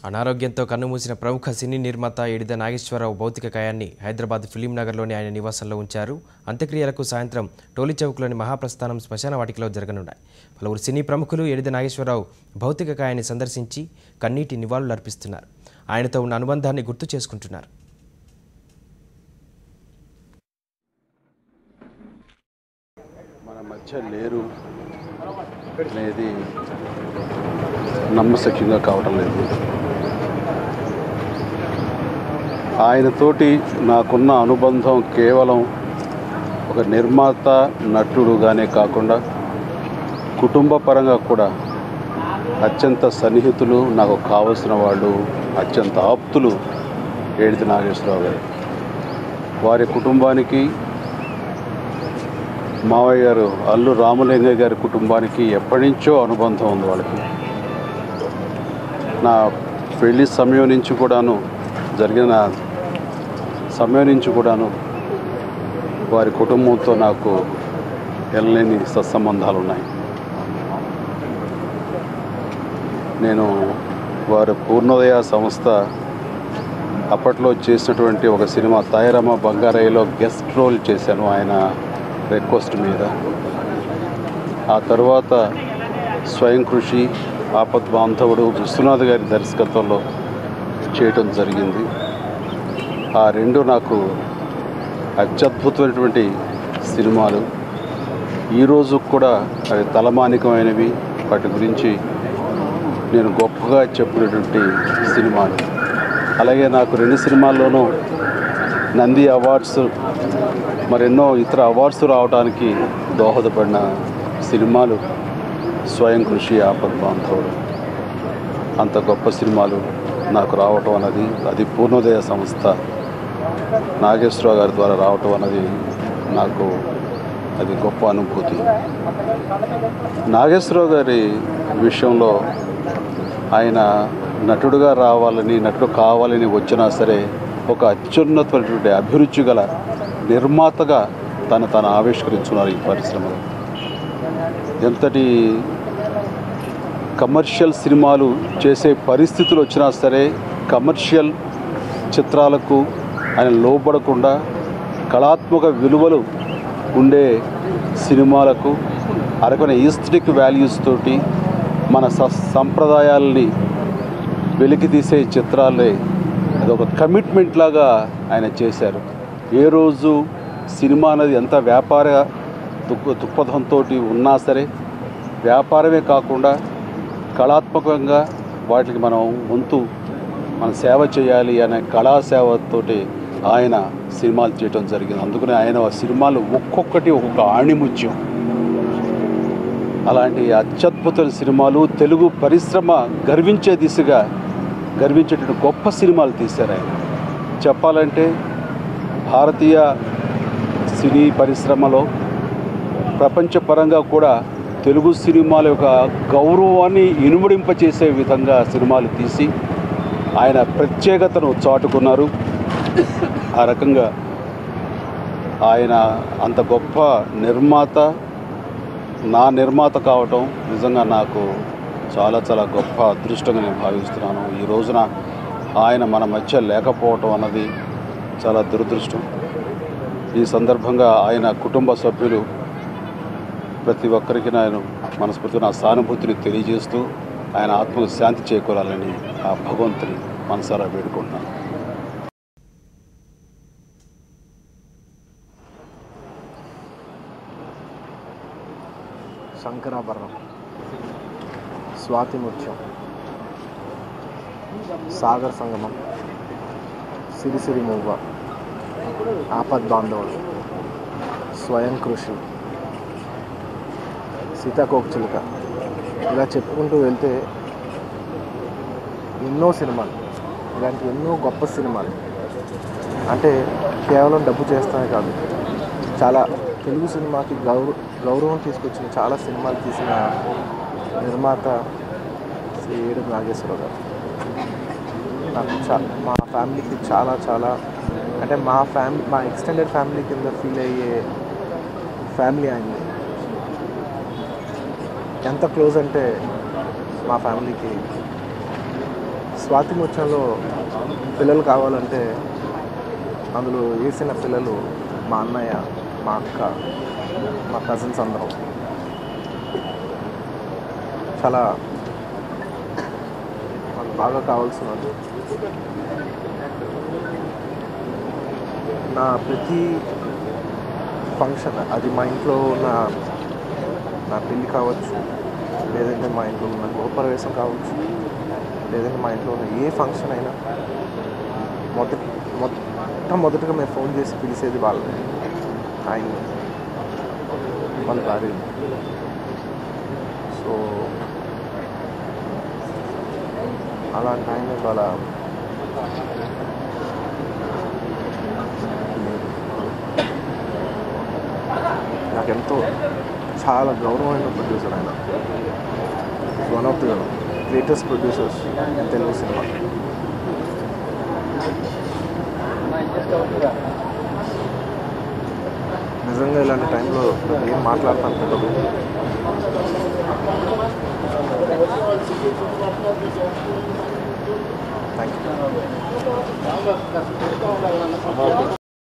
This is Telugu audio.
అనారోగ్యంతో కన్నుమూసిన ప్రముఖ సినీ నిర్మాత ఎడిద నాగేశ్వరరావు భౌతిక కాయాన్ని హైదరాబాద్ ఫిలిం నగర్లోని ఆయన నివాసంలో ఉంచారు అంత్యక్రియలకు సాయంత్రం టోలీ చౌక్లోని మహాప్రస్థానం శ్మశాన వాటికలో జరగనున్నాయి పలువురు సినీ ప్రముఖులు ఎడిద నాగేశ్వరరావు భౌతిక కాయాన్ని సందర్శించి కన్నీటి నివాళులు అర్పిస్తున్నారు ఆయనతో ఉన్న అనుబంధాన్ని గుర్తు చేసుకుంటున్నారు మన మధ్య లేరు అనేది నమ్మశక్యంగా కావడం లేదు ఆయనతోటి నాకున్న అనుబంధం కేవలం ఒక నిర్మాత నటుడుగానే కాకుండా కుటుంబ పరంగా కూడా అత్యంత సన్నిహితులు నాకు కావలసిన వాళ్ళు అత్యంత ఆప్తులు ఏడిది నాగేశ్వరరావు గారు వారి కుటుంబానికి మావయ్య గారు అల్లు రామలింగయ్య గారి కుటుంబానికి ఎప్పటి నుంచో అనుబంధం ఉంది వాళ్ళకి నా పెళ్లి సమయం నుంచి కూడాను జరిగిన సమయం నుంచి కూడాను వారి కుటుంబంతో నాకు ఎనలేని సత్సంబంధాలు ఉన్నాయి నేను వారి పూర్ణోదయ సంస్థ అప్పట్లో చేసినటువంటి ఒక సినిమా తాయరమ్మ బంగారయ్యలో గెస్ట్ రోల్ చేశాను ఆయన రిక్వెస్ట్ మీద ఆ తర్వాత స్వయం కృషి ఆపద్ బాంధవుడు విశ్వనాథ్ గారి దర్శకత్వంలో చేయటం జరిగింది ఆ రెండు నాకు అత్యద్భుతమైనటువంటి సినిమాలు ఈరోజు కూడా అవి తలమానికమైనవి వాటి గురించి నేను గొప్పగా చెప్పినటువంటి సినిమాలు అలాగే నాకు రెండు సినిమాల్లోనూ నంది అవార్డ్స్ మరెన్నో ఇతర అవార్డ్స్ రావడానికి దోహదపడిన సినిమాలు స్వయం కృషి ఆపద్ బాంధవుడు అంత గొప్ప సినిమాలు నాకు రావటం అన్నది అది పూర్ణోదయ సంస్థ నాగేశ్వరరావు గారి ద్వారా రావటం అన్నది నాకు అది గొప్ప అనుభూతి నాగేశ్వరరావు గారి విషయంలో ఆయన నటుడుగా రావాలని నటుడు కావాలని వచ్చినా సరే ఒక అత్యున్నతమైనటువంటి అభిరుచి గల నిర్మాతగా తను తాను ఆవిష్కరించున్నారు ఈ పరిశ్రమలో ఎంతటి కమర్షియల్ సినిమాలు చేసే పరిస్థితులు వచ్చినా సరే కమర్షియల్ చిత్రాలకు ఆయన లోబడకుండా కళాత్మక విలువలు ఉండే సినిమాలకు అరకొన ఈస్థెటిక్ వాల్యూస్ తోటి మన స సంప్రదాయాల్ని వెలికి తీసే చిత్రాలే అది ఒక కమిట్మెంట్ లాగా ఆయన చేశారు ఏ రోజు సినిమా అనేది ఎంత వ్యాపార దుక్ దృక్పథంతో ఉన్నా సరే వ్యాపారమే కాకుండా కళాత్మకంగా వాటికి మనం వంతు మన సేవ చేయాలి అనే కళా సేవతోటి ఆయన సినిమాలు చేయడం జరిగింది అందుకని ఆయన ఆ సినిమాలు ఒక్కొక్కటి ఒక్కొక్క ఆణిముత్యం అలాంటి అత్యద్భుతమైన సినిమాలు తెలుగు పరిశ్రమ గర్వించే దిశగా గర్వించేటువంటి గొప్ప సినిమాలు తీశారు ఆయన చెప్పాలంటే భారతీయ సినీ పరిశ్రమలో ప్రపంచపరంగా కూడా తెలుగు సినిమాల యొక్క గౌరవాన్ని ఇనుమడింపచేసే విధంగా సినిమాలు తీసి ఆయన ప్రత్యేకతను చాటుకున్నారు ఆ రకంగా ఆయన అంత గొప్ప నిర్మాత నా నిర్మాత కావటం నిజంగా నాకు చాలా చాలా గొప్ప అదృష్టంగా నేను భావిస్తున్నాను ఈ రోజున ఆయన మన మధ్య లేకపోవటం అన్నది చాలా దురదృష్టం ఈ సందర్భంగా ఆయన కుటుంబ సభ్యులు ప్రతి ఒక్కరికి నేను మనస్ఫూర్తిగా నా సానుభూతిని తెలియజేస్తూ ఆయన ఆత్మకు శాంతి చేకూరాలని ఆ భగవంతుని మనసారా వేడుకుంటున్నాను శంకరాభరణం స్వాతి ముత్యం సాగర్ సంగమం సిరిసిరి మువ్వ ఆపద్ బాంధవుడు స్వయం కృషి సీతాకోకచిలుక ఇలా చెప్పుకుంటూ వెళ్తే ఎన్నో సినిమాలు ఇలాంటి ఎన్నో గొప్ప సినిమాలు అంటే కేవలం డబ్బు చేస్తామే కాదు చాలా తెలుగు సినిమాకి గౌరవ గౌరవం తీసుకొచ్చిన చాలా సినిమాలు తీసిన నిర్మాత శ్రీ ఏడు నాగేశ్వరరావు గారు నాకు చా మా ఫ్యామిలీకి చాలా చాలా అంటే మా ఫ్యామిలీ మా ఎక్స్టెండెడ్ ఫ్యామిలీ కింద ఫీల్ అయ్యే ఫ్యామిలీ ఆయనది ఎంత క్లోజ్ అంటే మా ఫ్యామిలీకి స్వాతి ముత్యంలో పిల్లలు కావాలంటే అందులో వేసిన పిల్లలు మా అన్నయ్య మా అక్క మా కజిన్స్ అందరం చాలా మాకు బాగా కావాల్సిన వాళ్ళు. నా ప్రతి ఫంక్షన్ అది మా ఇంట్లో ఉన్న నా పెళ్ళి కావచ్చు లేదంటే మా ఇంట్లో ఉన్న గృహప్రవేశం కావచ్చు లేదంటే మా ఇంట్లో ఉన్న ఏ ఫంక్షన్ అయినా మొదటి మొట్టమొదటిగా మేము ఫోన్ చేసి పిలిచేది వాళ్ళని ఆయన వాళ్ళ భార్య సో అలాంటి ఆయన వాళ్ళ నాకెంతో చాలా గౌరవమైన ప్రొడ్యూసర్ ఆయన one of the greatest producers in Telugu సినిమా నిజంగా ఇలాంటి టైంలో ఏం మాట్లాడతాను పెట్టదు థ్యాంక్ యూ